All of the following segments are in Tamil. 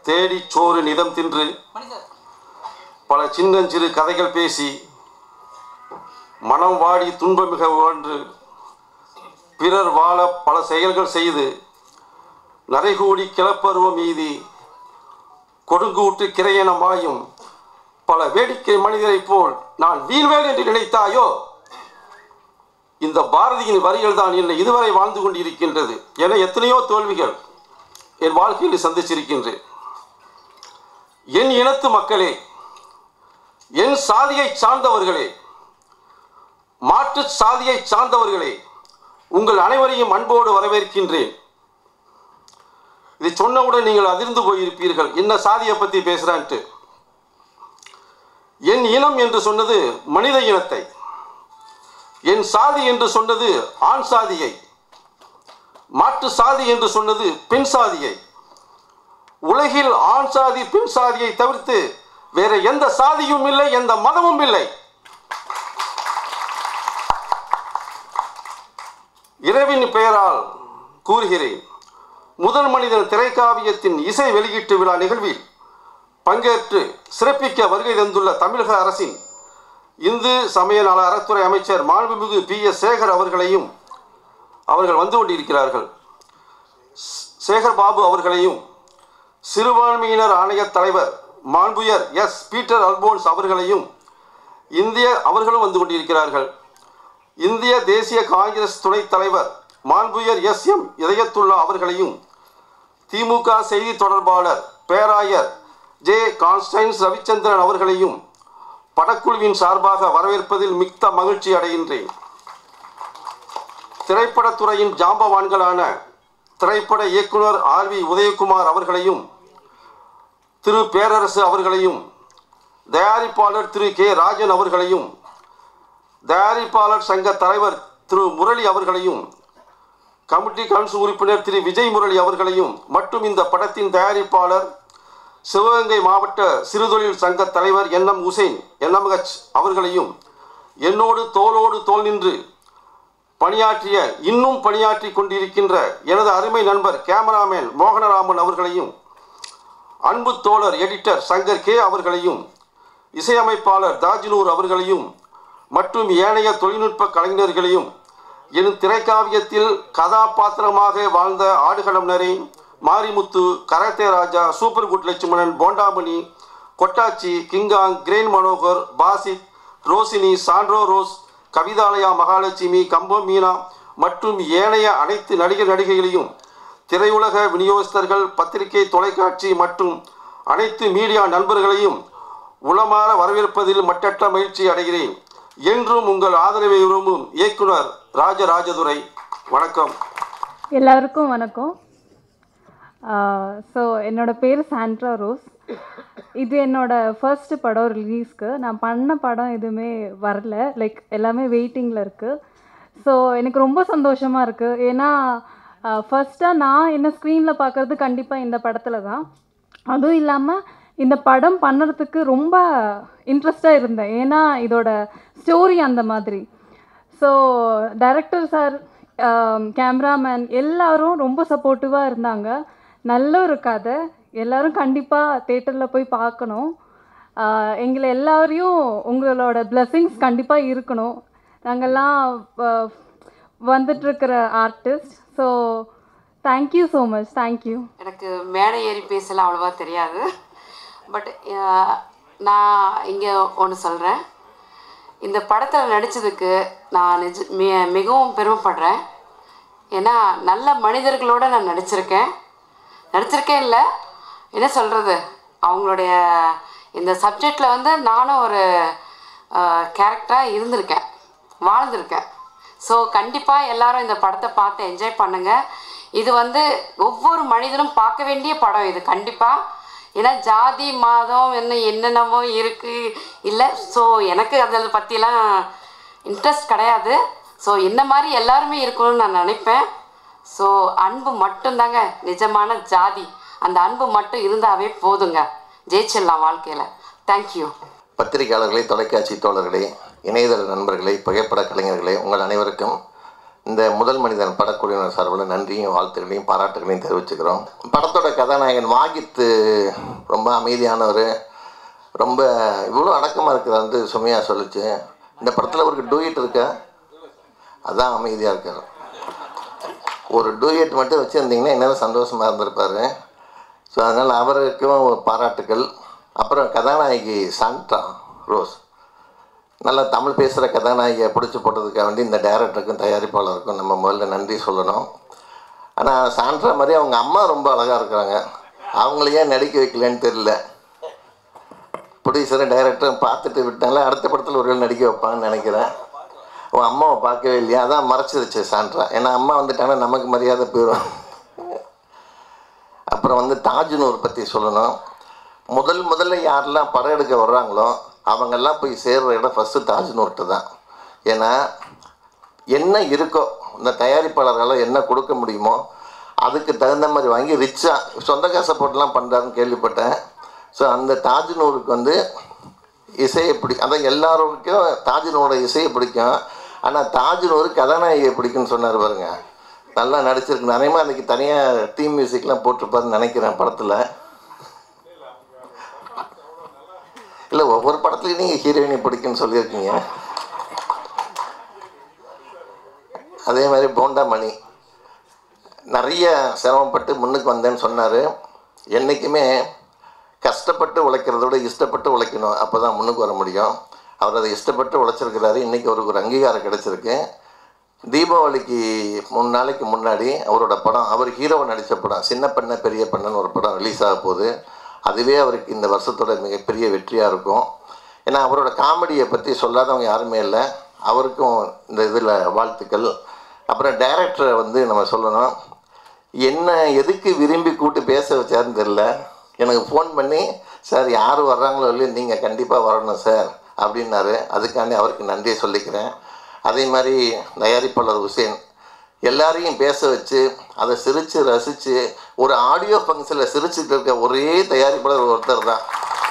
தேடி சோறு நிதம் தின்று பல சின்னஞ்சிறு கதைகள் பேசி மனம் வாடி துன்பமிக ஒன்று பிறர் வாழ பல செயல்கள் செய்து நரைகூடி கிளப்பருவம் மீதி கொடுங்கூட்டு கிரையனமாயும் பல வேடிக்கை மனிதரைப் போல் நான் வீழ்வேன் என்று நினைத்தாயோ இந்த பாரதியின் வரிகள் தான் என்னை இதுவரை வாழ்ந்து கொண்டிருக்கின்றது என எத்தனையோ தோல்விகள் என் வாழ்க்கையில் சந்திச்சிருக்கின்றேன் என் இனத்து மக்களே என் சாதியை சார்ந்தவர்களே மாற்று சாதியை சார்ந்தவர்களே உங்கள் அனைவரையும் அன்போடு வரவேற்கின்றேன் இதை சொன்னவுடன் நீங்கள் அதிர்ந்து போயிருப்பீர்கள் என்ன சாதியை பற்றி பேசுகிறான்ட்டு என் இனம் என்று சொன்னது மனித இனத்தை என் சாதி என்று சொன்னது ஆண் சாதியை மாற்று சாதி என்று சொன்னது பெண் சாதியை உலகில் ஆண் சாதி பெண் சாதியை தவிர்த்து வேற எந்த சாதியும் இல்லை எந்த மதமும் இல்லை இரவின் பெயரால் கூறுகிறேன் முதல் மனிதன் திரைக்காவியத்தின் இசை வெளியீட்டு விழா நிகழ்வில் பங்கேற்று சிறப்பிக்க வருகை தந்துள்ள தமிழக அரசின் இந்து சமய நல அறத்துறை அமைச்சர் மாண்புமிகு பி எஸ் சேகர் அவர்களையும் அவர்கள் வந்து கொண்டிருக்கிறார்கள் ஸ்- சேகர் பாபு அவர்களையும் சிறுபான்மையினர் ஆணைய தலைவர் மாண்புயர் எஸ் பீட்டர் அல்போன்ஸ் அவர்களையும் இந்திய அவர்களும் வந்து கொண்டிருக்கிறார்கள் இந்திய தேசிய காங்கிரஸ் துணைத் தலைவர் மாண்புயர் எஸ் எம் இதயத்துல்லா அவர்களையும் திமுக செய்தி தொடர்பாளர் பேராயர் ஜே கான்ஸ்டைன்ஸ் ரவிச்சந்திரன் அவர்களையும் படக்குழுவின் சார்பாக வரவேற்பதில் மிக்க மகிழ்ச்சி அடைகின்றேன் திரைப்படத்துறையின் ஜாம்பவான்களான திரைப்பட இயக்குனர் ஆர் வி உதயகுமார் அவர்களையும் திரு பேரரசு அவர்களையும் தயாரிப்பாளர் திரு கே ராஜன் அவர்களையும் தயாரிப்பாளர் சங்க தலைவர் திரு முரளி அவர்களையும் கமிட்டி கவுன்சில் உறுப்பினர் திரு விஜய் முரளி அவர்களையும் மற்றும் இந்த படத்தின் தயாரிப்பாளர் சிவகங்கை மாவட்ட சிறுதொழில் சங்க தலைவர் என் எம் உசேன் என்எம்ஹெச் அவர்களையும் என்னோடு தோளோடு தோள் நின்று பணியாற்றிய இன்னும் பணியாற்றி கொண்டிருக்கின்ற எனது அருமை நண்பர் கேமராமேன் மோகனராமன் அவர்களையும் அன்பு தோழர் எடிட்டர் சங்கர் கே அவர்களையும் இசையமைப்பாளர் தாஜினூர் அவர்களையும் மற்றும் ஏனைய தொழில்நுட்ப கலைஞர்களையும் என் திரைக்காவியத்தில் கதாபாத்திரமாக வாழ்ந்த Aadukalam Naren Marimuthu Karate Raja Super Good Lakshmanan Bondamani Kottachi King Kong Crane Manohar Basith Roshini Sandro Rose Kavithalaya Mahalakshmi Kambam Meena மற்றும் ஏனைய அனைத்து நடிகர் நடிகைகளையும் திரையுலக விநியோகஸ்தர்கள் பத்திரிகை தொலைக்காட்சி மற்றும் அனைத்து மீடியா நண்பர்களையும் உளமாற வரவேற்பதில் மட்டற்ற மகிழ்ச்சி அடைகிறேன் என்றும் உங்கள் ஆதரவை விரும்பும் இயக்குனர் ராஜராஜதுரை வணக்கம் எல்லாருக்கும் வணக்கம் ஸோ என்னோட பேர் சாண்ட்ரா ரோஸ் இது என்னோட ஃபர்ஸ்ட் படம் ரிலீஸ்க்கு நான் பண்ண படம் எதுவுமே வரல லைக் எல்லாமே வெயிட்டிங்கில் இருக்குது ஸோ எனக்கு ரொம்ப சந்தோஷமாக இருக்குது ஏன்னா ஃபர்ஸ்ட்டாக நான் என்ன ஸ்க்ரீனில் பார்க்குறது கண்டிப்பாக இந்த படத்தில் தான் அதுவும் இல்லாமல் இந்த படம் பண்ணுறதுக்கு ரொம்ப இன்ட்ரெஸ்டாக இருந்தேன் ஏன்னா இதோட ஸ்டோரி அந்த மாதிரி ஸோ டைரக்டர் சார் கேமராமேன் எல்லாரும் ரொம்ப சப்போர்ட்டிவாக இருந்தாங்க நல்ல ஒரு கதை எல்லாரும் கண்டிப்பாக தேட்டரில் போய் பார்க்கணும் ஆஹ் எங்களை எல்லாரையும் உங்களோட blessings கண்டிப்பாக இருக்கணும் நாங்கள்லாம் வந்துட்டுருக்கிற artist so thank you so much thank you எனக்கு மேடை ஏறி பேசலாம் அவ்வளோவா தெரியாது பட் நான் இங்கே ஒன்று சொல்கிறேன் இந்த படத்தில் நடித்ததுக்கு நான் நிஜ மி மிகவும் பெருமைப்படுறேன் ஏன்னா நல்ல மனிதர்களோடு நான் நடிச்சிருக்கேன் நடிச்சிருக்கேன் இல்லை என்ன சொல்கிறது அவங்களுடைய இந்த சப்ஜெக்டில் வந்து நானும் ஒரு கேரக்டராக இருந்திருக்கேன் வாழ்ந்திருக்கேன் ஸோ கண்டிப்பாக எல்லாரும் இந்த படத்தை பார்த்து என்ஜாய் பண்ணுங்கள் இது வந்து ஒவ்வொரு மனிதனும் பார்க்க வேண்டிய படம் இது கண்டிப்பாக ஏன்னா ஜாதி மதம் என்ன என்னென்னவோ இருக்குது இல்லை ஸோ எனக்கு அதில் பற்றிலாம் இன்ட்ரெஸ்ட் கிடையாது ஸோ என்ன மாதிரி எல்லாருமே இருக்கணும்னு நான் நினைப்பேன் ஸோ அன்பு மட்டும்தாங்க நிஜமான ஜாதி அந்த அன்பு மட்டும் இருந்தாவே போதுங்க ஜெயிச்சிடலாம் வாழ்க்கையில் தேங்க்யூ பத்திரிகையாளர்களே தொலைக்காட்சி தோழர்களே இணையதள நண்பர்களே புகைப்பட கலைஞர்களே உங்கள் அனைவருக்கும் இந்த முதல் மனிதன் படக்குழுவினர் சார்பில் நன்றியும் வாழ்த்துக்களையும் பாராட்டுகளையும் தெரிவிச்சுக்கிறோம் படத்தோட கதாநாயகன் வாகித்து ரொம்ப அமைதியானவர் ரொம்ப இவ்வளோ அடக்கமாக இருக்கிறாரு சுமையா சொல்லிச்சு இந்த படத்தில் ஒரு டூயிட் இருக்கா அதான் அமைதியாக இருக்கார் ஒரு டூயட் மட்டும் வச்சுருந்தீங்கன்னா என்ன சந்தோஷமாக இருந்திருப்பார் ஸோ அதனால் அவருக்கும் ஒரு பாராட்டுக்கள் அப்புறம் கதாநாயகி சாண்டா ரோஸ் நல்லா தமிழ் பேசுகிற கதாநாயகியை பிடிச்சி போட்டதுக்காக வேண்டி இந்த டைரக்டருக்கும் தயாரிப்பாளருக்கும் நம்ம முதல்ல நன்றி சொல்லணும் ஆனால் சாண்ட்ரா மாதிரி அவங்க அம்மா ரொம்ப அழகாக இருக்கிறாங்க அவங்கள ஏன் நடிக்க வைக்கலன்னு தெரியல ப்ரொடியூசரும் டைரக்டரும் பார்த்துட்டு விட்டாங்களே அடுத்த படத்தில் ஒரு வேளை நடிக்க வைப்பாங்கன்னு நினைக்கிறேன் உன் அம்மாவை பார்க்கவே இல்லையா அதான் மறைச்சிருச்சு சாண்ட்ரா ஏன்னா அம்மா வந்துட்டாங்கன்னா நமக்கு மரியாதை போயிடும் அப்புறம் வந்து தாஜ்னூர் பற்றி சொல்லணும் முதல் முதல்ல யாரெல்லாம் படம் எடுக்க வர்றாங்களோ அவங்கெல்லாம் போய் சேர்ற இடம் ஃபஸ்ட்டு தாஜ்னூர்ட்டு தான் ஏன்னா என்ன இருக்கோ இந்த தயாரிப்பாளர்களால் என்ன கொடுக்க முடியுமோ அதுக்கு தகுந்த மாதிரி வாங்கி ரிச்சாக சொந்த காசை போட்டுலாம் பண்ணுறாருன்னு கேள்விப்பட்டேன் ஸோ அந்த தாஜ்னூருக்கு வந்து இசையை பிடி அதான் எல்லாருக்கும் தாஜ்னூரோட இசையை பிடிக்கும் ஆனால் தாஜ்னூர் கதாநாயகியை பிடிக்கும்னு சொன்னார் பாருங்க நல்லா நடிச்சிருக்கு நிறையமா அன்றைக்கி தனியாக தீம் மியூசிக்லாம் போட்டிருப்பாருன்னு நினைக்கிறேன் படத்தில் இல்லை ஒவ்வொரு படத்துலையும் நீங்கள் ஹீரோயினை பிடிக்கும்னு சொல்லியிருக்கீங்க அதே மாதிரி போண்டா மணி நிறைய சிரமப்பட்டு முன்னுக்கு வந்தேன்னு சொன்னார் என்றைக்குமே கஷ்டப்பட்டு உழைக்கிறத விட இஷ்டப்பட்டு உழைக்கணும் அப்போ தான் முன்னுக்கு வர முடியும் அவர் அதை இஷ்டப்பட்டு உழைச்சிருக்கிறாரு இன்றைக்கி அவருக்கு ஒரு அங்கீகாரம் கிடச்சிருக்கு தீபாவளிக்கு மூணு நாளைக்கு முன்னாடி அவரோட படம் அவர் ஹீரோவை நடித்த படம் சின்ன பண்ண பெரிய பண்ணன்னு ஒரு படம் ரிலீஸ் ஆக போகுது அதுவே அவருக்கு இந்த வருஷத்தோட மிகப்பெரிய வெற்றியாக இருக்கும் ஏன்னா அவரோட காமெடியை பற்றி சொல்லாதவங்க யாருமே இல்லை அவருக்கும் இந்த இதில் வாழ்த்துக்கள் அப்புறம் டைரக்டரை வந்து நம்ம சொல்லணும் என்ன எதுக்கு விரும்பி கூட்டு பேச வச்சாருன்னு தெரில எனக்கு ஃபோன் பண்ணி சார் யார் வர்றாங்களோ இல்லையோ நீங்கள் கண்டிப்பாக வரணும் சார் அப்படின்னாரு அதுக்காண்டி அவருக்கு நன்றியை சொல்லிக்கிறேன் அதே மாதிரி தயாரிப்பாளர் ஹுசேன் எல்லாரையும் பேச வச்சு அதை சிரித்து ரசித்து ஒரு ஆடியோ ஃபங்க்ஷனில் சிரிச்சுட்டு இருக்க ஒரே தயாரிப்பாளர் ஒருத்தர் தான்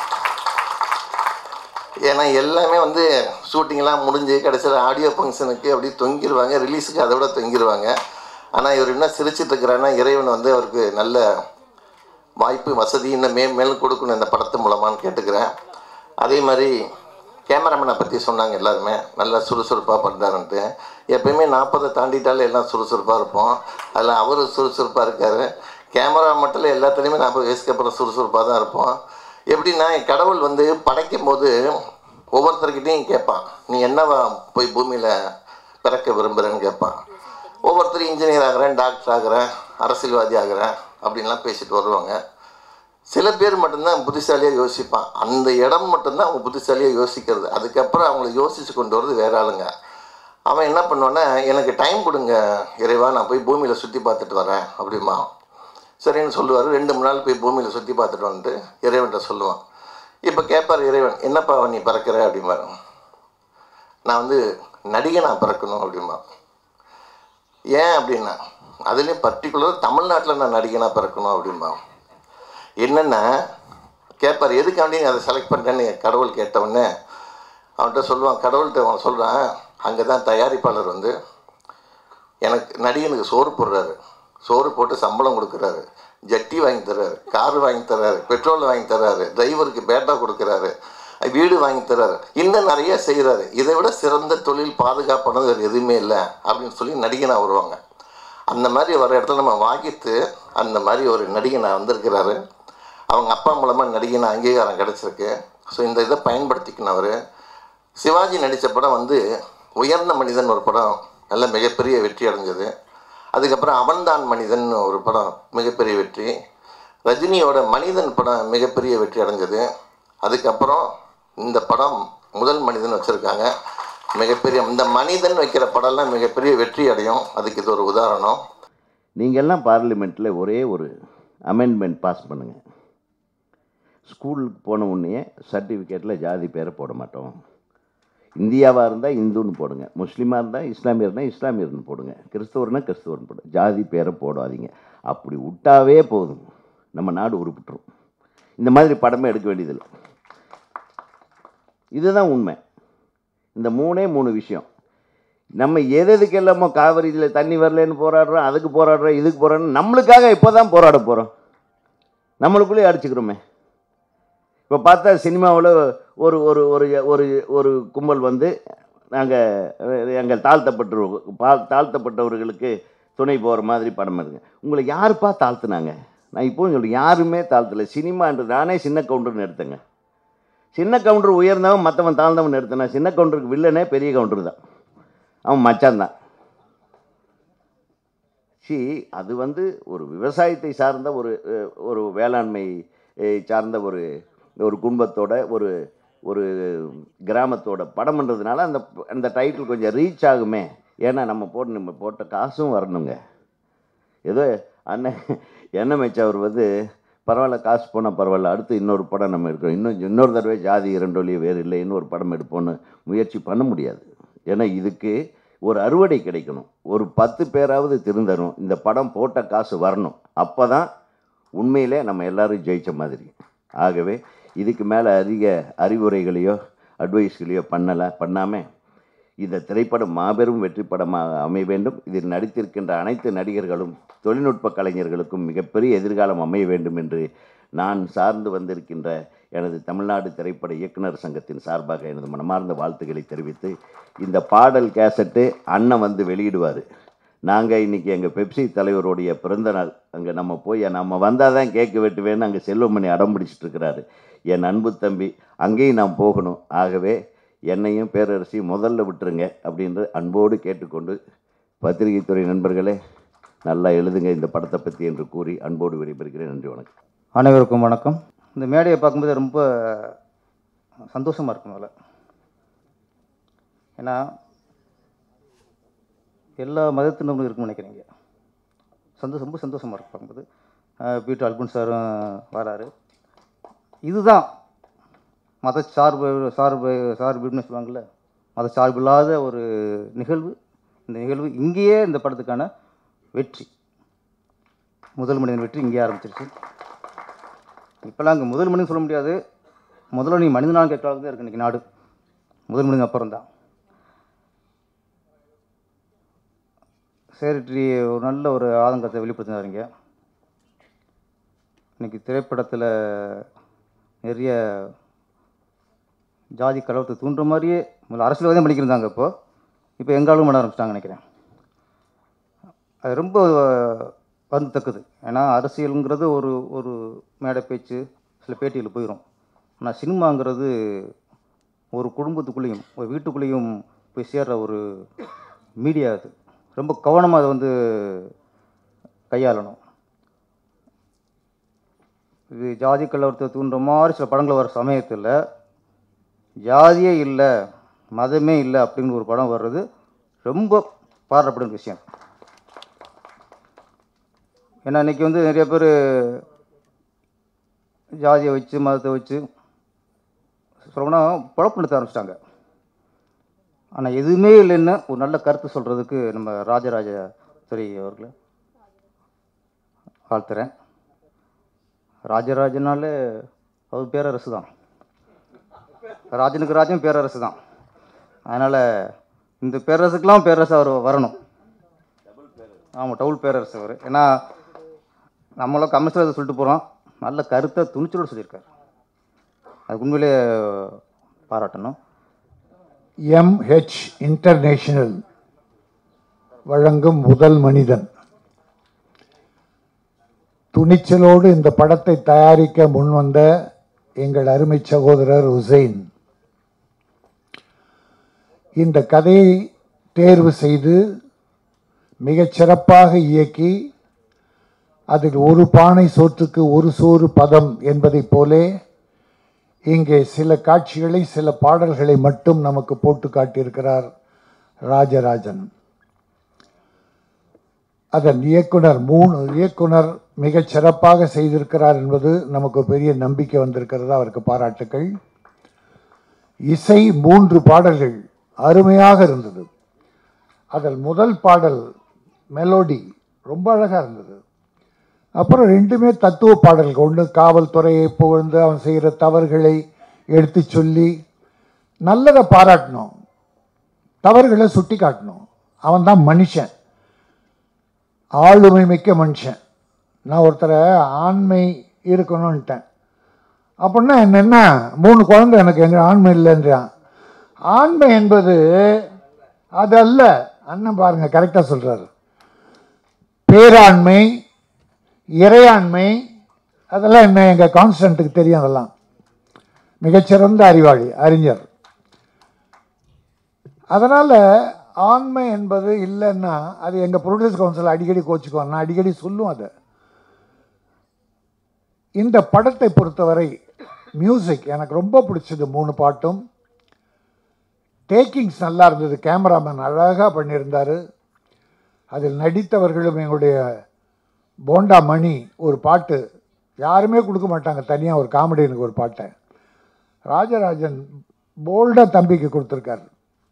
ஏன்னா எல்லாமே வந்து ஷூட்டிங்லாம் முடிஞ்சு கடைசியில் ஆடியோ ஃபங்க்ஷனுக்கு அப்படியே தொங்கிடுவாங்க ரிலீஸுக்கு அதை விட தொங்கிடுவாங்க ஆனால் இவர் என்ன சிரிச்சிட்டு இருக்கிறாருன்னா இறைவன் வந்து அவருக்கு நல்ல வாய்ப்பு வசதி இன்னும் மே மேலும் கொடுக்கணும் இந்த படத்து மூலமான்னு கேட்டுக்கிறேன் அதே மாதிரி கேமராமேனை பற்றி சொன்னாங்க எல்லாருமே நல்லா சுறுசுறுப்பாக பண்ணுறாருன்ட்டு எப்பயுமே நாற்பதை தாண்டிட்டாலே எல்லாம் சுறுசுறுப்பாக இருப்போம் அதில் அவர் சுறுசுறுப்பாக இருக்கார் கேமரா மட்டும் இல்லை எல்லாத்துலேயுமே நாற்பது வயசுக்கு அப்புறம் சுறுசுறுப்பாக தான் இருப்போம் எப்படின்னா கடவுள் வந்து படைக்கும் போது ஒவ்வொருத்தர்கிட்டையும் கேட்பான் நீ என்னவா போய் பூமியில் பிறக்க விரும்புகிறேன்னு கேட்பான் ஒவ்வொருத்தரும் இன்ஜினியர் ஆகிறேன் டாக்டர் ஆகிறேன் அரசியல்வாதி ஆகிறேன் அப்படின்லாம் பேசிட்டு வருவாங்க சில பேர் மட்டும்தான் புத்திசாலியாக யோசிப்பான் அந்த இடம் மட்டும்தான் அவங்க புத்திசாலியாக யோசிக்கிறது அதுக்கப்புறம் அவங்கள யோசித்து கொண்டு வரது வேற ஆளுங்க அவன் என்ன பண்ணுவான்னா எனக்கு டைம் கொடுங்க இறைவா நான் போய் பூமியில் சுற்றி பார்த்துட்டு வரேன் அப்படிமா சரின்னு சொல்லுவார் ரெண்டு மூணு நாள் போய் பூமியில் சுற்றி பார்த்துட்டு வந்துட்டு இறைவன்கிட்ட சொல்லுவான் இப்போ கேட்பார் இறைவன் என்னப்பா நீ பிறக்கிற அப்படிம்பாரு நான் வந்து நடிகனாக பிறக்கணும் அப்படிமா ஏன் அப்படின்னா அதுலேயும் பர்டிகுலர் தமிழ்நாட்டில் நான் நடிகனாக பிறக்கணும் அப்படிம்பா என்னென்னா கேட்பார் எதுக்காண்டி நீ அதை செலக்ட் பண்ணுறேன்னு கடவுள் கேட்டவுடனே அவன்கிட்ட சொல்லுவான் கடவுள்கிட்ட அவன் சொல்கிறான் அங்கே தான் தயாரிப்பாளர் வந்து எனக்கு நடிகனுக்கு சோறு போடுறாரு சோறு போட்டு சம்பளம் கொடுக்குறாரு ஜட்டி வாங்கி தர்றாரு கார் வாங்கி தர்றாரு பெட்ரோல் வாங்கி தர்றாரு டிரைவருக்கு பேட்டா கொடுக்குறாரு வீடு வாங்கி தர்றாரு இன்னும் நிறைய செய்கிறாரு இதை விட சிறந்த தொழில் பாதுகாப்பானது வேறு எதுவுமே இல்லை அப்படின்னு சொல்லி நடிகனாக வருவாங்க அந்த மாதிரி வர இடத்துல நம்ம வாங்கிட்டு அந்த மாதிரி ஒரு நடிகனாக வந்திருக்கிறாரு அவங்க அப்பா மூலமாக நடிகனை அங்கீகாரம் கிடச்சிருக்கு ஸோ இந்த இதை பயன்படுத்திக்கணும் அவர் சிவாஜி நடித்த படம் வந்து உயர்ந்த மனிதன் ஒரு படம் நல்ல மிகப்பெரிய வெற்றி அடைஞ்சது அதுக்கப்புறம் அவன்தான் மனிதன் ஒரு படம் மிகப்பெரிய வெற்றி ரஜினியோட மனிதன் படம் மிகப்பெரிய வெற்றி அடைஞ்சது அதுக்கப்புறம் இந்த படம் முதல் மனிதன் வச்சுருக்காங்க மிகப்பெரிய இந்த மனிதன் வைக்கிற படம்லாம் மிகப்பெரிய வெற்றி அடையும் அதுக்கு இது ஒரு உதாரணம் நீங்கள்லாம் பார்லிமெண்ட்டில் ஒரே ஒரு அமெண்ட்மெண்ட் பாஸ் பண்ணுங்கள் ஸ்கூலுக்கு போன உடனே சர்டிஃபிகேட்டில் ஜாதி பேரை போட மாட்டோம் இந்தியாவாக இருந்தால் இந்துன்னு போடுங்க முஸ்லீமாக இருந்தால் இஸ்லாமியர்னா இஸ்லாமியர்னு போடுங்க கிறிஸ்தவர்னா கிறிஸ்தவர்னு போடுங்க ஜாதி பேரை போடாதீங்க அப்படி விட்டாவே போதும் நம்ம நாடு உருப்பிட்டுரும் இந்த மாதிரி படமே எடுக்க வேண்டியதில்லை இதுதான் உண்மை இந்த மூணே மூணு விஷயம் நம்ம எது எதுக்கு எல்லாமோ காவிரியில் தண்ணி வரலன்னு போராடுறோம் அதுக்கு போராடுறோம் இதுக்கு போராடுறோம் நம்மளுக்காக இப்போ தான் போராட போகிறோம் நம்மளுக்குள்ளேயே அடிச்சுக்கிறோமே இப்போ பார்த்தா சினிமாவில் ஒரு ஒரு ஒரு ஒரு ஒரு கும்பல் வந்து நாங்கள் எங்கள் தாழ்த்தப்பட்டு பா- தாழ்த்தப்பட்டவர்களுக்கு துணை போகிற மாதிரி படம் எடுங்க உங்களை யாருப்பா தாழ்த்துனாங்க நான் இப்போ உங்களுக்கு யாருமே தாழ்த்தலை சினிமான்றது நானே சின்ன கவுண்டர்னு எடுத்தேங்க சின்ன கவுண்டர் உயர்ந்தவன் மற்றவன் தாழ்ந்தவன் எடுத்தனா சின்ன கவுண்டருக்கு வில்லனே பெரிய கவுண்டர் தான் அவன் மச்சான் தான் சி அது வந்து ஒரு விவசாயத்தை சார்ந்த ஒரு அஹ், ஒரு வேளாண்மை அஹ், சார்ந்த ஒரு ஒரு குடும்பத்தோட ஒரு ஒரு கிராமத்தோட படம்ன்றதுனால அந்த அந்த டைட்டில் கொஞ்சம் ரீச் ஆகுமே ஏன்னா நம்ம போட்டு நம்ம போட்ட காசும் வரணுங்க ஏதோ அண்ணன் என்ன மேய்ச்சா அவர் வந்து பரவாயில்ல காசு போனால் பரவாயில்ல அடுத்து இன்னொரு படம் நம்ம எடுக்கிறோம் இன்னும் இன்னொரு தடவை ஜாதி இரண்டொலி வேறு இல்லை இன்னொரு படம் எடுப்போன்னு முயற்சி பண்ண முடியாது ஏன்னா இதுக்கு ஒரு அறுவடை கிடைக்கணும் ஒரு பத்து பேராவது திருந்தரும் இந்த படம் போட்ட காசு வரணும் அப்போ தான் உண்மையிலே நம்ம எல்லாரும் ஜெயிச்ச மாதிரி ஆகவே இதுக்கு மேலே அதிக அறிவுரைகளையோ அட்வைஸ்களையோ பண்ணலை பண்ணாமல் இந்த திரைப்படம் மாபெரும் வெற்றி படமாக அமைய வேண்டும் இதில் நடித்திருக்கின்ற அனைத்து நடிகர்களும் தொழில்நுட்ப கலைஞர்களுக்கும் மிகப்பெரிய எதிர்காலம் அமைய வேண்டும் என்று நான் சார்ந்து வந்திருக்கின்ற எனது தமிழ்நாடு திரைப்பட இயக்குனர் சங்கத்தின் சார்பாக எனது மனமார்ந்த வாழ்த்துக்களை தெரிவித்து இந்த பாடல் கேசட்டு அண்ணன் வந்து வெளியிடுவார் நாங்கள் இன்றைக்கி எங்கள் பெப்சி தலைவருடைய பிறந்த நாள் அங்கே நம்ம போய் நம்ம வந்தால் தான் கேக்கு வெட்டுவேன்னு அங்கே செல்வமணி அடம் பிடிச்சிட்டு இருக்கிறாரு என் அன்பு தம்பி அங்கேயும் நான் போகணும் ஆகவே என்னையும் பேரரசியும் முதல்ல விட்டுருங்க அப்படின்று அன்போடு கேட்டுக்கொண்டு பத்திரிகை துறை நண்பர்களே நல்லா எழுதுங்க இந்த படத்தை பற்றி என்று கூறி அன்போடு விடைபெறுகிறேன் நன்றி வணக்கம் அனைவருக்கும் வணக்கம் இந்த மேடையை பார்க்கும்போது ரொம்ப சந்தோஷமாக இருக்கும் அதில் ஏன்னா எல்லா மதத்தினரும் இருக்குன்னு நினைக்கிறீங்க சந்தோஷம் ரொம்ப சந்தோஷமாக இருக்கும் பார்க்கும்போது பீட்டர் அல்பன் சாரும் வராரு இதுதான் மத சார்பு சார்பு சார்புன்னு சொல்லுவாங்கள்ல மத சார்பு இல்லாத ஒரு நிகழ்வு இந்த நிகழ்வு இங்கேயே இந்த படத்துக்கான வெற்றி முதல் மனிதன் வெற்றி இங்கேயே ஆரம்பிச்சிருச்சு இப்போல்லாம் அங்கே முதல் மனிதன் சொல்ல முடியாது முதல்ல நீ மனிதனாக கேட்க அளவுக்கு தான் இருக்கு இன்றைக்கி நாடு முதல் மனிதன் அப்புறம் தான் சேரிட்ரி ஒரு நல்ல ஒரு ஆதங்கத்தை வெளிப்படுத்தினாருங்க இன்னைக்கு திரைப்படத்தில் நிறைய ஜாதி கலவரத்தை தூண்டுற மாதிரியே முதல்ல அரசியல்வாதம் பண்ணிக்கிருந்தாங்க இப்போ இப்போ எங்காலும் பண்ண ஆரம்பிச்சிட்டாங்க நினைக்கிறேன் அது ரொம்ப வருந்தத்தக்கது ஏன்னா அரசியலுங்கிறது ஒரு ஒரு மேடை பேச்சு சில பேட்டியில் போயிடும் ஆனால் சினிமாங்கிறது ஒரு குடும்பத்துக்குள்ளேயும் ஒரு வீட்டுக்குள்ளேயும் போய் சேர்ற ஒரு மீடியா அது ரொம்ப கவனமாக அதை வந்து கையாளணும் இது ஜாதி கலவரத்தை தூண்டுற மாதிரி சில படங்கள் வர சமயத்தில் ஜாதியே இல்லை மதமே இல்லை அப்படின்னு ஒரு படம் வர்றது ரொம்ப பாராட்டப்படும் விஷயம் ஏன்னா இன்றைக்கி வந்து நிறைய பேர் ஜாதியை வச்சு மதத்தை வச்சு சொல்லப்போனால் குழப்பம் நடத்த ஆரம்பிச்சிட்டாங்க ஆனால் எதுவுமே இல்லைன்னு ஒரு நல்ல கருத்து சொல்கிறதுக்கு நம்ம ராஜராஜ துறை அவர்களை வாழ்த்துறேன் ராஜராஜனாலே அவர் பேரரசு தான் ராஜனுக்கு ராஜன் பேரரசு தான் அதனால் இந்த பேரரசுக்கெல்லாம் பேரரசு அவர் வரணும் ஆமாம் டவுல் பேரரசு அவர் ஏன்னா நம்மளும் கமிஷனர் சொல்லிட்டு போகிறோம் நல்ல கருத்தை துணிச்சலோடு சொல்லியிருக்காரு அது உண்மையிலே பாராட்டணும் எம்ஹெச் இன்டர்நேஷனல் வழங்கும் முதல் மனிதன் துணிச்சலோடு இந்த படத்தை தயாரிக்க முன்வந்த எங்கள் அருமை சகோதரர் உசைன் இந்த கதையை தேர்வு செய்து மிகச் சிறப்பாக இயக்கி அதில் ஒரு பானை சோற்றுக்கு ஒரு சோறு பதம் என்பதைப் போலே இங்கே சில காட்சிகளை சில பாடல்களை மட்டும் நமக்கு போட்டு காட்டியிருக்கிறார் ராஜராஜன் அதன் இயக்குனர் மூணு இயக்குனர் மிகச் சிறப்பாக செய்திருக்கிறார் என்பது நமக்கு பெரிய நம்பிக்கை வந்திருக்கிறது அவருக்கு பாராட்டுக்கள் இசை மூன்று பாடல்கள் அருமையாக இருந்தது அதில் முதல் பாடல் மெலோடி ரொம்ப அழகாக இருந்தது அப்புறம் ரெண்டுமே தத்துவ பாடல்கள் ஒன்று காவல்துறையை புகழ்ந்து அவன் செய்கிற தவறுகளை எடுத்து சொல்லி நல்லதை பாராட்டணும் தவறுகளை சுட்டி காட்டணும் அவன் தான் மனுஷன் ஆளுமை மிக்க மனுஷன் நான் ஒருத்தரை ஆண்மை இருக்கணும்ன்ட்டேன் அப்படின்னா என்னென்ன மூணு குழந்தை எனக்கு எங்க ஆண்மை இல்லைன்றான் ஆண்மை என்பது அதல்ல அண்ணன் பாருங்க கரெக்டாக சொல்றாரு பேராண்மை இறையாண்மை அதெல்லாம் என்ன எங்கள் கான்ஸ்டன்ட்டுக்கு தெரியும் அதெல்லாம் மிகச்சிறந்த அறிவாளி அறிஞர் அதனால் ஆண்மை என்பது இல்லைன்னா அது எங்கள் ப்ரொடியூஸ் கவுன்சில் அடிக்கடி கோச்சுக்குவோம் நான் அடிக்கடி சொல்லுவோம் அதை இந்த படத்தை பொறுத்தவரை மியூசிக் எனக்கு ரொம்ப பிடிச்சது மூணு பாட்டும் டேக்கிங்ஸ் நல்லா இருந்தது கேமராமேன் அழகாக பண்ணியிருந்தார் அதில் நடித்தவர்களும் எங்களுடைய போண்டா மணி ஒரு பாட்டு யாருமே கொடுக்க மாட்டாங்க தனியாக ஒரு காமெடியனுக்கு ஒரு பாட்டை ராஜராஜன் போல்டாக தம்பிக்கு கொடுத்துருக்காரு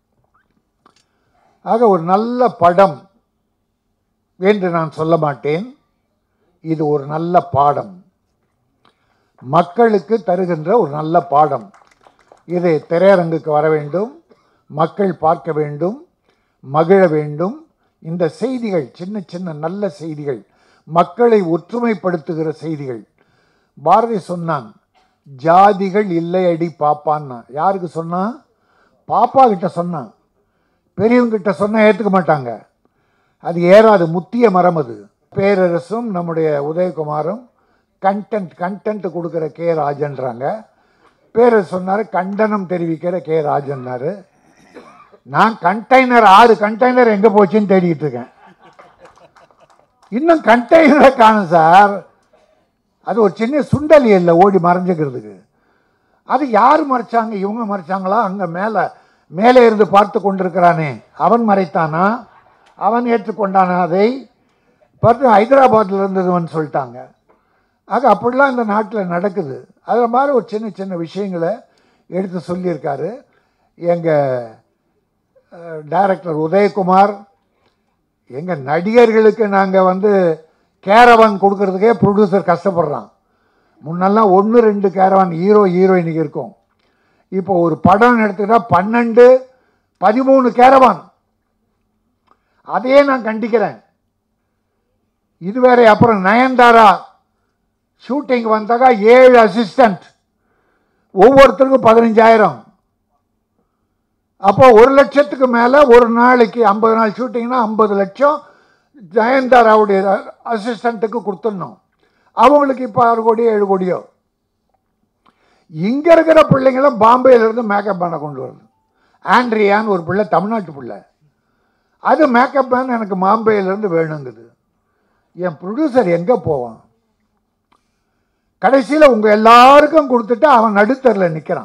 ஆக ஒரு நல்ல படம் என்று நான் சொல்ல மாட்டேன் இது ஒரு நல்ல பாடம் மக்களுக்கு தருகின்ற ஒரு நல்ல பாடம் இது திரையரங்குக்கு வர வேண்டும் மக்கள் பார்க்க வேண்டும் மகிழ வேண்டும் இந்த செய்திகள் சின்ன சின்ன நல்ல செய்திகள் மக்களை ஒற்றுமைப்படுத்துகிற செய்திகள் பாரதி சொன்னான் ஜாதிகள் இல்லை அடி பாப்பான்னா யாருக்கு சொன்னான் பாப்பா கிட்ட சொன்னான் பெரியவங்க கிட்ட சொன்னா ஏற்றுக்க மாட்டாங்க அது ஏறாது முத்திய மரம் அது பேரரசும் நம்முடைய உதயகுமாரும் கண்டென்ட் கண்டென்ட் கொடுக்குற கே ராஜன்றாங்க பேரரசு சொன்னார் கண்டனம் தெரிவிக்கிற கே ராஜன்னாரு நான் கண்டெய்னர் ஆறு கண்டெய்னர் எங்கே போச்சுன்னு தேடிட்டு இருக்கேன் இன்னும் கண்டெய்னரை காணும் சார் அது ஒரு சின்ன சுண்டலி இல்லை ஓடி மறைஞ்சுக்கிறதுக்கு அது யார் மறைச்சாங்க இவங்க மறைச்சாங்களா அங்கே மேலே மேலே இருந்து பார்த்து கொண்டிருக்கிறானே அவன் மறைத்தானா அவன் ஏற்றுக்கொண்டானா அதை பார்த்து ஹைதராபாத்தில் இருந்ததுவன் சொல்லிட்டாங்க ஆக அப்படிலாம் இந்த நாட்டில் நடக்குது அது மாதிரி ஒரு சின்ன சின்ன விஷயங்களை எடுத்து சொல்லியிருக்காரு எங்கள் டைரக்டர் உதயகுமார் எங்கள் நடிகர்களுக்கு நாங்கள் வந்து கேரவான் கொடுக்கறதுக்கே ப்ரொடியூசர் கஷ்டப்படுறான் முன்னெல்லாம் ஒன்று ரெண்டு கேரவான் ஹீரோ ஹீரோயினுக்கு இருக்கும் இப்போ ஒரு படம் எடுத்துக்கிட்டா பன்னெண்டு பதிமூணு கேரவான் அதையே நான் கண்டிக்கிறேன் இது வேற அப்புறம் நயன்தாரா ஷூட்டிங் வந்தாக்கா ஏழு அசிஸ்டண்ட் ஒவ்வொருத்தருக்கும் பதினஞ்சாயிரம் அப்போ ஒரு லட்சத்துக்கு மேலே ஒரு நாளைக்கு ஐம்பது நாள் ஷூட்டிங்னா ஐம்பது லட்சம் ஜெயந்தாராவுடைய அசிஸ்டண்ட்டுக்கு கொடுத்துடணும் அவங்களுக்கு இப்போ ஆறு கோடியோ ஏழு கோடியோ இங்கே இருக்கிற பிள்ளைங்களும் பாம்பேலேருந்து மேக்கப் பண்ண கொண்டு வருது ஆண்ட்ரியான்னு ஒரு பிள்ளை தமிழ்நாட்டு பிள்ளை அது மேக்கப் மேன் எனக்கு பாம்பேலேருந்து வேணுங்குது என் ப்ரொடியூசர் எங்கே போவான் கடைசியில் உங்கள் எல்லாருக்கும் கொடுத்துட்டு அவன் நடுத்தரில் நிற்கிறான்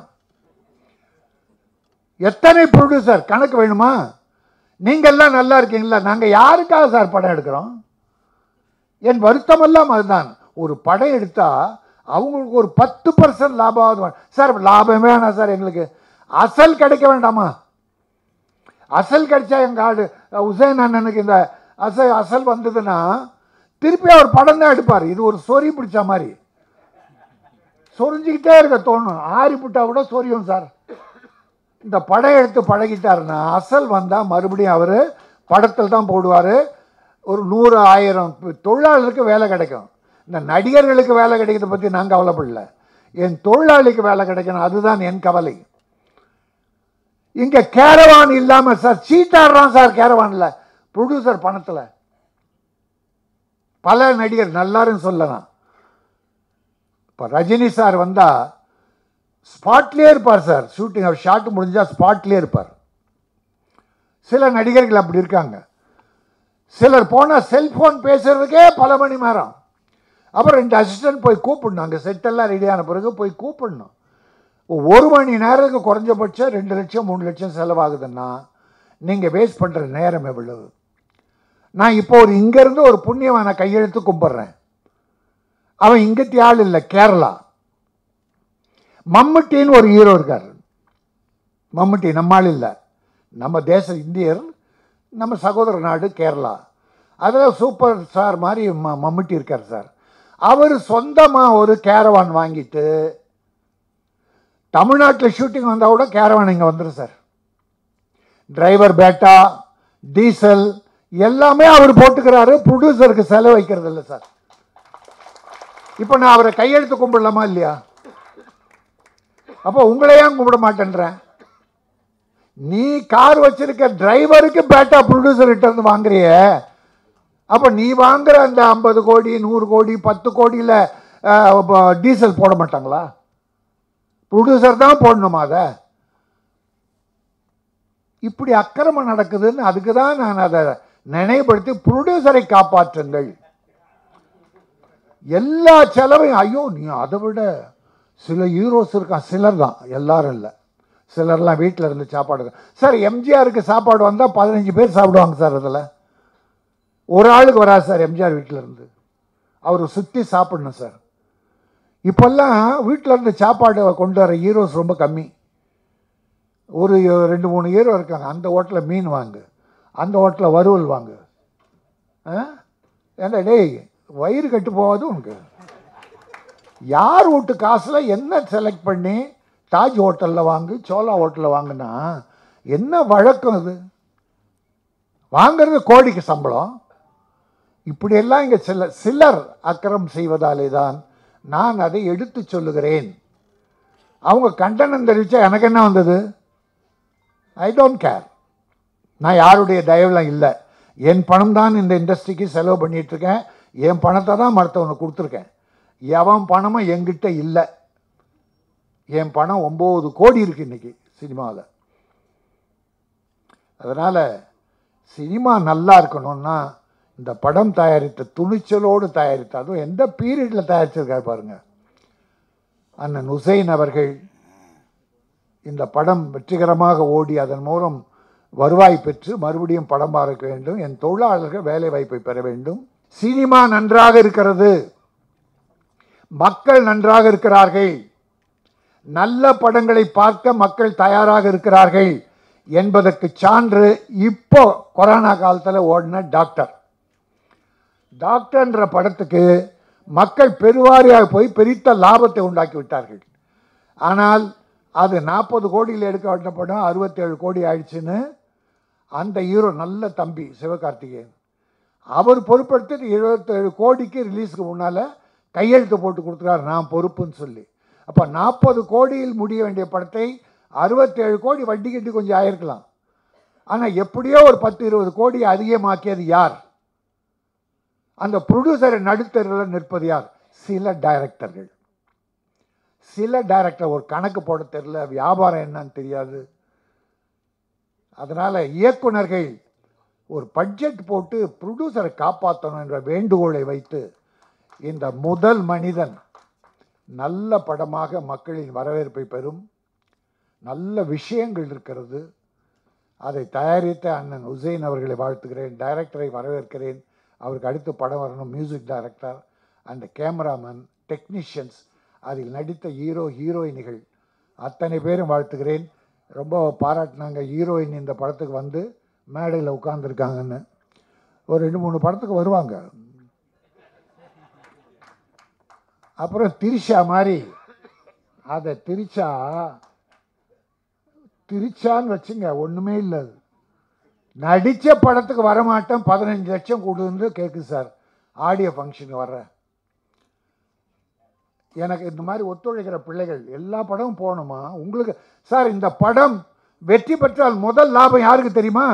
எத்தனை ப்ரொடியூசர் கணக்கு வேணுமா நீங்கள்லாம் நல்லா இருக்கீங்களா நாங்கள் யாருக்காக சார் படம் எடுக்கிறோம் என் வருத்தமெல்லாம் அதுதான் ஒரு படம் எடுத்தால் அவங்களுக்கு ஒரு பத்து பர்சன்ட் லாபமாவது வேணும். சார் லாபமே வேணாம் சார் எங்களுக்கு அசல் கிடைக்க வேண்டாமா அசல் கிடைச்சா எங்கள் ஆடு உசேன் அண்ணனுக்கு இந்த அசல் அசல் வந்ததுன்னா திருப்பி அவர் படம் தான் எடுப்பார் இது ஒரு சொறி பிடிச்ச மாதிரி சொரிஞ்சிக்கிட்டே இருக்க தோணும் ஆறி புட்டா கூட சொரியும் சார் இந்த படம் எடுத்து பழகிட்டாருன்னா அசல் வந்தால் மறுபடியும் அவர் படத்தில் தான் போடுவார் ஒரு நூறு ஆயிரம் தொழிலாளருக்கு வேலை கிடைக்கும் இந்த நடிகர்களுக்கு வேலை கிடைக்கிறத பற்றி நான் கவலைப்படல என் தொழிலாளிக்கு வேலை கிடைக்கணும் அதுதான் என் கவலை இங்கே கேரவான் இல்லாமல் சார் சீட்டாடுறான் சார் கேரவானில் ப்ரொடியூசர் பணத்தில் பல நடிகர் நல்லாருன்னு சொல்லலாம் இப்போ ரஜினி சார் வந்தால் ஸ்பாட்லேயே இருப்பார் சார் ஷூட்டிங் அவர் ஷாட் முடிஞ்சால் ஸ்பாட்லேயே இருப்பார் சில நடிகர்கள் அப்படி இருக்காங்க சிலர் போனால் செல்ஃபோன் பேசுறதுக்கே பல மணி நேரம் அப்புறம் ரெண்டு அசிஸ்டன்ட் போய் கூப்பிடணும் அங்கே செட்டெல்லாம் ரெடியான பிறகு போய் கூப்பிடணும் ஒரு மணி நேரத்துக்கு குறைஞ்சபட்சம் ரெண்டு லட்சம் மூணு லட்சம் செலவாகுதுன்னா நீங்கள் வேஸ்ட் பண்ணுற நேரம் எவ்வளவு நான் இப்போ ஒரு இங்கேருந்து ஒரு புண்ணியவான கையெழுத்து கும்பிட்றேன் அவன் இங்கத்தி ஆள் இல்லை கேரளா மம்முட்டின்னு ஒரு ஹீரோ இருக்கார் மம்முட்டி நம்மால் இல்லை நம்ம தேச இந்தியர் நம்ம சகோதர நாடு கேரளா அதில் சூப்பர் ஸ்டார் மாதிரி ம மம்முட்டி இருக்கார் சார் அவர் சொந்தமாக ஒரு கேரவான் வாங்கிட்டு தமிழ்நாட்டில் ஷூட்டிங் வந்தால் கூட கேரவான் இங்கே வந்துடும் சார் டிரைவர் பேட்டா டீசல் எல்லாமே அவர் போட்டுக்கிறாரு ப்ரொடியூசருக்கு செலவு வைக்கிறது இல்லை சார் இப்போ நான் அவரை கையெழுத்து கும்பிடலாமா இல்லையா அப்போ உங்களை ஏன் கும்பிட மாட்டேன்றேன் நீ கார் வச்சிருக்க டிரைவருக்கு பேட்டா ப்ரொடியூசர் கிட்ட இருந்து வாங்குறிய அப்போ நீ வாங்குற அந்த ஐம்பது கோடி நூறு கோடி பத்து கோடியில் டீசல் போட மாட்டாங்களா ப்ரொடியூசர் தான் போடணுமா அதை இப்படி அக்கிரமம் நடக்குதுன்னு அதுக்கு தான் நான் அதை நினைவுபடுத்தி ப்ரொடியூசரை காப்பாற்றுங்கள் எல்லா செலவையும் ஐயோ நீ அதை விட சில ஹீரோஸ் இருக்கான் சிலர் தான் எல்லாரும் இல்லை சிலர்லாம் வீட்டில் இருந்து சாப்பாடு சார் எம்ஜிஆருக்கு சாப்பாடு வந்தால் பதினஞ்சு பேர் சாப்பிடுவாங்க சார் அதில் ஒரு ஆளுக்கு வராது சார் எம்ஜிஆர் வீட்டில் இருந்து அவர் சுற்றி சாப்பிடணும் சார் இப்போல்லாம் வீட்டில் இருந்து சாப்பாடு கொண்டு வர ஹீரோஸ் ரொம்ப கம்மி ஒரு ரெண்டு மூணு ஹீரோ இருக்காங்க அந்த ஹோட்டலில் மீன் வாங்கு அந்த ஹோட்டலில் வறுவல் வாங்கு ஆ ஏண்டா டேய் வயிறு கட்டு போகாது உனக்கு யார் வீட்டு காசில் என்ன செலக்ட் பண்ணி தாஜ் ஹோட்டலில் வாங்கு சோலா ஹோட்டலில் வாங்குனா என்ன வழக்கம் அது வாங்குறது கோடிக்கு சம்பளம் இப்படியெல்லாம் இங்கே சில சிலர் அக்கிரம் செய்வதாலே தான் நான் அதை எடுத்து சொல்லுகிறேன் அவங்க கண்டனம் தெரிவித்தா எனக்கு என்ன வந்தது ஐ டோன்ட் கேர் நான் யாருடைய தயவுலாம் இல்லை என் பணம் தான் இந்த இண்டஸ்ட்ரிக்கு செலவு பண்ணிட்டு இருக்கேன் என் பணத்தை தான் மற்றவனுக்கு கொடுத்துருக்கேன் எவன் பணமும் என்கிட்ட இல்லை என் பணம் ஒம்பது கோடி இருக்கு இன்னைக்கு சினிமாவில் அதனால் சினிமா நல்லா இருக்கணும்னா இந்த படம் தயாரித்த துணிச்சலோடு தயாரித்த அதுவும் எந்த பீரியடில் தயாரிச்சிருக்காரு பாருங்க அண்ணன் ஹுசைன் அவர்கள் இந்த படம் வெற்றிகரமாக ஓடி அதன் மூலம் வருவாய் பெற்று மறுபடியும் படம் பார்க்க வேண்டும் என் தொழிலாளர்கள் வேலை வாய்ப்பை பெற வேண்டும் சினிமா நன்றாக இருக்கிறது மக்கள் நன்றாக இருக்கிறார்கள் நல்ல படங்களை பார்க்க மக்கள் தயாராக இருக்கிறார்கள் என்பதற்கு சான்று இப்போ கொரோனா காலத்தில் ஓடின டாக்டர் டாக்டர்ன்ற படத்துக்கு மக்கள் பெருவாரியாக போய் பெரித்த லாபத்தை உண்டாக்கி விட்டார்கள் ஆனால் அது நாற்பது கோடியில் எடுக்க வேண்டிய படம் அறுபத்தேழு கோடி ஆயிடுச்சுன்னு அந்த ஹீரோ நல்ல தம்பி சிவகார்த்திகேயன் அவர் பொறுப்படுத்தி இருபத்தேழு கோடிக்கு ரிலீஸுக்கு முன்னால் கையெழுத்து போட்டு கொடுத்துறாரு நான் பொறுப்புன்னு சொல்லி அப்போ நாற்பது கோடியில் முடிய வேண்டிய படத்தை அறுபத்தேழு கோடி வட்டி கட்டி கொஞ்சம் ஆயிருக்கலாம் ஆனால் எப்படியோ ஒரு பத்து இருபது கோடி அதிகமாக்கியது யார் அந்த ப்ரொடியூசரை நடுத்தரில் நிற்பது யார் சில டைரக்டர்கள் சில டைரக்டர் ஒரு கணக்கு போட தெரியல வியாபாரம் என்னன்னு தெரியாது அதனால் இயக்குனர்கள் ஒரு பட்ஜெட் போட்டு ப்ரொடியூசரை காப்பாற்றணும் என்ற வேண்டுகோளை வைத்து இந்த முதல் மனிதன் நல்ல படமாக மக்களின் வரவேற்பை பெறும் நல்ல விஷயங்கள் இருக்கிறது அதை தயாரித்த அண்ணன் உசைன் அவர்களை வாழ்த்துகிறேன் டைரக்டரை வரவேற்கிறேன் அவருக்கு அடுத்து படம் வரணும் மியூசிக் டைரக்டர் அந்த கேமராமேன் டெக்னீஷியன்ஸ் அதில் நடித்த ஹீரோ ஹீரோயினிகள் அத்தனை பேரும் வாழ்த்துகிறேன் ரொம்ப பாராட்டினாங்க ஹீரோயின் இந்த படத்துக்கு வந்து மேடையில் உட்காந்துருக்காங்கன்னு ஒரு ரெண்டு மூணு படத்துக்கு வருவாங்க அப்புறம் திரிஷா மாதிரி அதை திரிச்சா திரிச்சான்னு வச்சுங்க ஒன்றுமே இல்லை அது நடித்த படத்துக்கு வரமாட்டேன் பதினஞ்சு லட்சம் கொடுன்னு கேட்குது சார் ஆடியோ ஃபங்க்ஷனுக்கு வர்றேன் எனக்கு இந்த மாதிரி ஒத்துழைக்கிற பிள்ளைகள் எல்லா படமும் போகணுமா உங்களுக்கு சார் இந்த படம் வெற்றி பெற்றால் முதல் லாபம் யாருக்கு தெரியுமா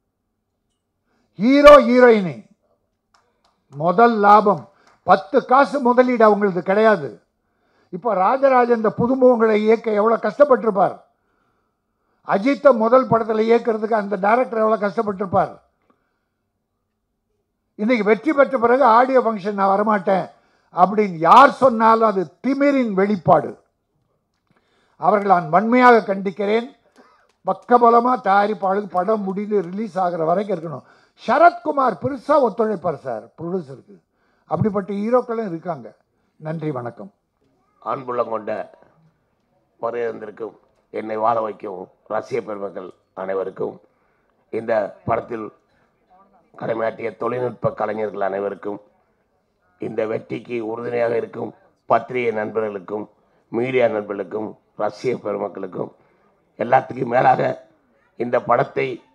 ஹீரோ ஹீரோயினி முதல் லாபம் பத்து காசு முதலீடு அவங்களுக்கு கிடையாது இப்போ ராஜராஜன் இந்த புதுமுகங்களை இயக்க எவ்வளோ கஷ்டப்பட்டிருப்பார் அஜித்தை முதல் படத்தில் இயக்கிறதுக்கு அந்த டைரக்டர் எவ்வளோ கஷ்டப்பட்டிருப்பார் இன்னைக்கு வெற்றி பெற்ற பிறகு ஆடியோ ஃபங்க்ஷன் நான் வரமாட்டேன் அப்படின்னு யார் சொன்னாலும் அது திமிரின் வெளிப்பாடு அவர்கள் நான் வன்மையாக கண்டிக்கிறேன் பக்கபலமாக தயாரிப்பாளருக்கு படம் முடிந்து ரிலீஸ் ஆகிற வரைக்கும் இருக்கணும் சரத்குமார் பெருசாக ஒத்துழைப்பார் சார் ப்ரொடியூசருக்கு அப்படிப்பட்ட ஹீரோக்களும் இருக்காங்க நன்றி வணக்கம் அன்புள்ளம் கொண்ட வரையிருந்திருக்கும் என்னை வாழ வைக்கும் ரசிக பெருமக்கள் அனைவருக்கும் இந்த படத்தில் கடமையாற்றிய தொழில்நுட்ப கலைஞர்கள் அனைவருக்கும் இந்த வெற்றிக்கு உறுதுணையாக இருக்கும் பத்திரிகை நண்பர்களுக்கும் மீடியா நண்பர்களுக்கும் ரசிக பெருமக்களுக்கும் எல்லாத்துக்கும் மேலாக இந்த படத்தை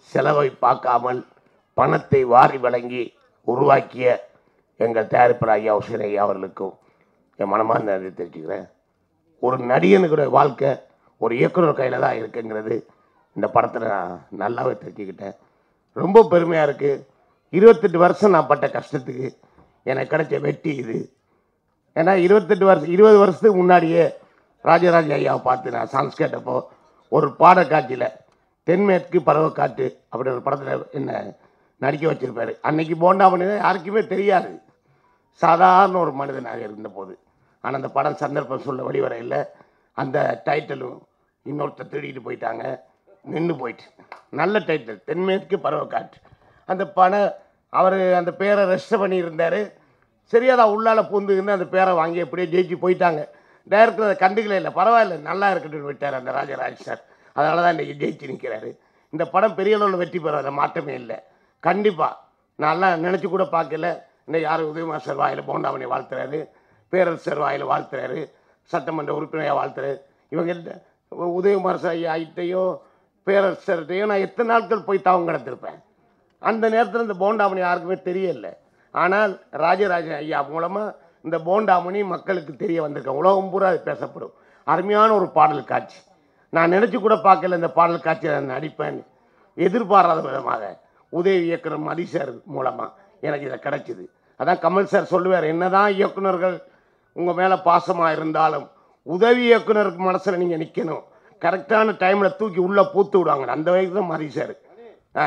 செலவை பார்க்காமல் பணத்தை வாரி வழங்கி உருவாக்கிய எங்கள் தயாரிப்பாளர் ஐயா உசேன் ஐயா அவர்களுக்கும் என் மனமார்ந்த நன்றி தெரிவிச்சுக்கிறேன் ஒரு நடிகனுடைய வாழ்க்கை ஒரு இயக்குனர் கையில் தான் இருக்குங்கிறது இந்த படத்தில் நான் நல்லாவே தெரிஞ்சுக்கிட்டேன் ரொம்ப பெருமையாக இருக்குது இருபத்தெட்டு வருஷம் நான் பட்ட கஷ்டத்துக்கு எனக்கு கிடைச்ச வெற்றி இது ஏன்னா இருபத்தெட்டு வருஷம் இருபது வருஷத்துக்கு முன்னாடியே ராஜராஜ ஐயாவை பார்த்து நான் சாங்ஸ் கேட்டப்போ ஒரு பாடக்காட்சியில் தென்மேற்கு பருவக்காட்டு அப்படி ஒரு படத்தில் என்ன நடிக்க வச்சிருப்பாரு அன்னைக்கு போண்டாமணி யாருக்குமே தெரியாது சாதாரண ஒரு மனிதனாக இருந்தபோது ஆனால் அந்த படம் சந்தர்ப்பம் சொல்ல வெளிவரையில் அந்த டைட்டிலும் இன்னொருத்தர் திருடிட்டு போயிட்டாங்க நின்று போயிட்டு நல்ல டைட்டில் தென்மேற்கு பருவக்காற்று அந்த படம் அவர் அந்த பேரை ரெஜிஸ்டர் பண்ணியிருந்தார் சரியா தான் உள்ளால பூந்துக்கின்னு அந்த பேரை வாங்கி அப்படியே ஜெயிச்சு போயிட்டாங்க டைரக்டர் அதை கண்டுக்கல இல்லை பரவாயில்ல நல்லா இருக்கட்டும்னு விட்டார் அந்த ராஜராஜ் சார் அதனால தான் இன்றைக்கி ஜெயிச்சு நிற்கிறாரு இந்த படம் பெரிய அளவில் வெற்றி பெறும் அதில் மாற்றமே இல்லை கண்டிப்பாக நான்லாம் நினச்சி கூட பார்க்கல இன்னும் யார் உதயகுமார் சார் வாயில் போண்டாமணி வாழ்த்துறாரு பேரரசர் வாயில் வாழ்த்துறாரு சட்டமன்ற உறுப்பினரையாக வாழ்த்துறாரு இவங்க இல்ல, உதயகுமார் சார் ஐட்டையோ பேரரசர்கிட்டையோ நான் எத்தனை நாட்கள் போய் தவம் கிடந்திருப்பேன் அந்த நேரத்தில் இந்த போண்டாமணி யாருக்குமே தெரியல ஆனால் ராஜராஜன் ஐயா மூலமாக இந்த போண்டாமணி மக்களுக்கு தெரிய வந்திருக்கேன் உலகம் பூரா அது பேசப்படும் அருமையான ஒரு பாடல் காட்சி நான் நினச்சி கூட பார்க்கல இந்த பாடல் காட்சியை நான் நடிப்பேன்னு எதிர்பாராத விதமாக உதவி இயக்குனர் மதி சார் மூலமாக எனக்கு இதை கிடைச்சிது அதான் கமல் சார் சொல்லுவார் என்னதான் இயக்குனர்கள் உங்கள் மேலே பாசமாக இருந்தாலும் உதவி இயக்குனருக்கு மனசில் நீங்கள் நிற்கணும் கரெக்டான டைமில் தூக்கி உள்ளே பூத்து விடுவாங்க அந்த வயசு தான் மதி சார் ஆ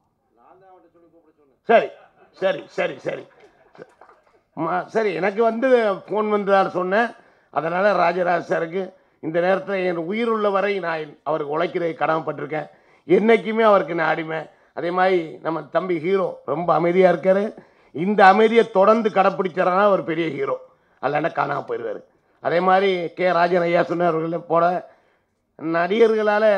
சரி சரி சரி சரி ம- சரி எனக்கு வந்து ஃபோன் வந்து தான் சொன்னேன் அதனால் ராஜராஜ் சாருக்கு இந்த நேரத்தில் என் உயிர் உள்ள வரை நான் அவருக்கு உழைக்கிறது கடமைப்பட்டிருக்கேன் என்றைக்குமே அவருக்கு நான் அடிமை அதே மாதிரி நம்ம தம்பி ஹீரோ ரொம்ப அமைதியாக இருக்காரு இந்த அமைதியை தொடர்ந்து கடைப்பிடிச்சாரனா ஒரு பெரிய ஹீரோ அல்லனா காணாமல் போயிடுவார் அதே மாதிரி கே ராஜன் ஐயா சொன்னவர்கள் போல நடிகர்களால்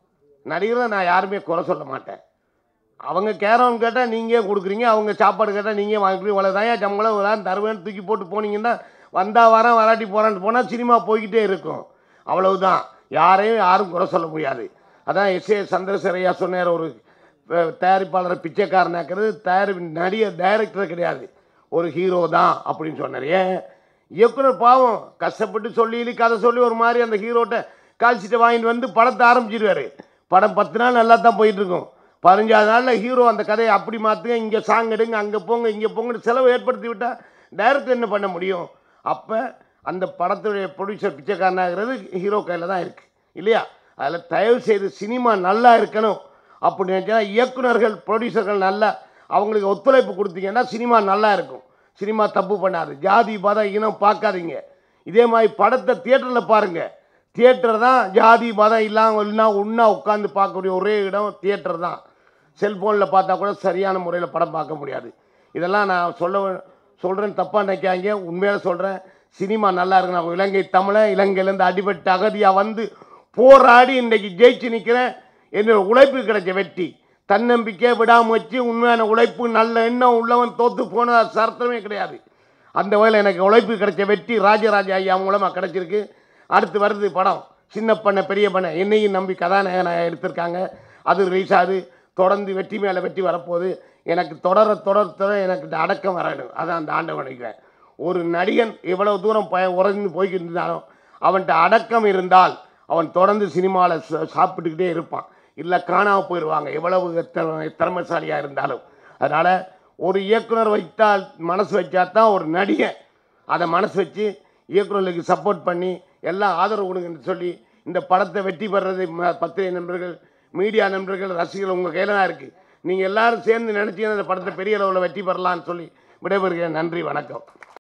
நடிகரை நான் யாருமே குறை சொல்ல மாட்டேன் அவங்க கேரவன் கேட்டால் நீங்கள் கொடுக்குறீங்க அவங்க சாப்பாடு கேட்டால் நீங்கள் வாங்கிக்கிறீங்க இவ்வளோ தான் சம்பளம் தான் தருவேன்னு தூக்கி போட்டு போனீங்கன்னா வந்தால் வரேன் வராட்டி போகிறான்னு போனால் சினிமா போய்கிட்டே இருக்கும் அவ்வளவுதான் யாரையும் யாரும் குறை சொல்ல முடியாது அதான் எஸ் ஏ சந்திரசேரையா சொன்னார் ஒரு அஹ், தயாரிப்பாளரை பிச்சைக்காரனாக்கிறது தயாரி நடிகர் டைரக்டர் கிடையாது ஒரு ஹீரோ தான் அப்படின்னு சொன்னார் ஏன் இயக்குனர் பாவம் கஷ்டப்பட்டு சொல்லி கதை சொல்லி ஒரு மாதிரி அந்த ஹீரோட்ட கால்ஷீட்டை வாங்கிட்டு வந்து படத்தை ஆரம்பிச்சிடுவார் படம் பத்து நாள் நல்லா தான் போயிட்டு இருக்கும் பதினஞ்சாவது நாளில் ஹீரோ அந்த கதையை அப்படி மாற்றுங்க இங்கே சாங் எடுங்க அங்கே போங்க இங்கே போங்கன்னு செலவு ஏற்படுத்தி விட்டால் டைரக்டர் என்ன பண்ண முடியும் அப்போ அந்த படத்துடைய ப்ரொடியூசர் பிச்சைக்காரனாகிறது ஹீரோ கையில் தான் இருக்குது இல்லையா அதில் தயவு செய்து சினிமா நல்லா இருக்கணும் அப்படின்னு நினச்சா இயக்குனர்கள் ப்ரொடியூசர்கள் நல்லா அவங்களுக்கு ஒத்துழைப்பு கொடுத்தீங்கன்னா சினிமா நல்லா இருக்கும் சினிமா தப்பு பண்ணாது ஜாதி மதம் இனம் பார்க்காதீங்க இதே மாதிரி படத்தை தியேட்டரில் பாருங்கள் தியேட்டர் தான் ஜாதி மதம் இல்லாமல் இல்லைனா ஒன்றா உட்காந்து பார்க்கக்கூடிய ஒரே இடம் தியேட்டர் தான் செல்ஃபோனில் பார்த்தா கூட சரியான முறையில் படம் பார்க்க முடியாது இதெல்லாம் நான் சொல்ல சொல்கிறேன் தப்பாக நினைக்காங்க உண்மையாக சொல்கிறேன் சினிமா நல்லா இருக்கு நான் இலங்கை தமிழன் இலங்கையிலேருந்து அடிபட்டு அகதியாக வந்து போராடி இன்றைக்கி ஜெயிச்சு நிற்கிறேன் என்னோட உழைப்பு கிடைச்ச வெற்றி தன்னம்பிக்கை விடாமுயற்சி உண்மையான உழைப்பு நல்ல எண்ணம் உள்ளவன் தோத்து போன சரித்திரமே கிடையாது அந்த வகையில் எனக்கு உழைப்பு கிடைச்ச வெற்றி ராஜராஜ ஐயா மூலமாக கிடைச்சிருக்கு அடுத்து வருது படம் சின்ன பண்ண பெரிய பண்ண என்னையும் நம்பி கதாநாயகனாக எடுத்திருக்காங்க அது ரிலீஸ் ஆகுது தொடர்ந்து வெற்றி மேலே வெற்றி வரப்போகுது எனக்கு தொடர தொடர் தொடர எனக்கு இந்த அடக்கம் வரணும் அதான் அந்த ஆண்டவன் நினைக்கிறேன் ஒரு நடிகன் எவ்வளவு தூரம் பய உறைந்து போய்கிட்டு இருந்தாலும் அவன்கிட்ட அடக்கம் இருந்தால் அவன் தொடர்ந்து சினிமாவில் சாப்பிட்டுக்கிட்டே இருப்பான் இல்லை காணாமல் போயிடுவாங்க எவ்வளவு திற- திறமைசாலியாக இருந்தாலும் அதனால் ஒரு இயக்குனர் வைத்தால் மனசு வச்சா தான் ஒரு நடிகன் அதை மனசு வச்சு இயக்குநர்களுக்கு சப்போர்ட் பண்ணி எல்லாம் ஆதரவு கொடுங்கன்னு சொல்லி இந்த படத்தை வெற்றி பெறது ம- பத்திரிகை நண்பர்கள் மீடியா நண்பர்கள் ரசிகர்கள் உங்கள் கையில் தான் இருக்குது நீங்கள் எல்லாரும் சேர்ந்து நினச்சிங்கன்னா இந்த படத்தை பெரிய அளவில் வெற்றி பெறலாம்னு சொல்லி விடைபெறுகிறேன் நன்றி வணக்கம்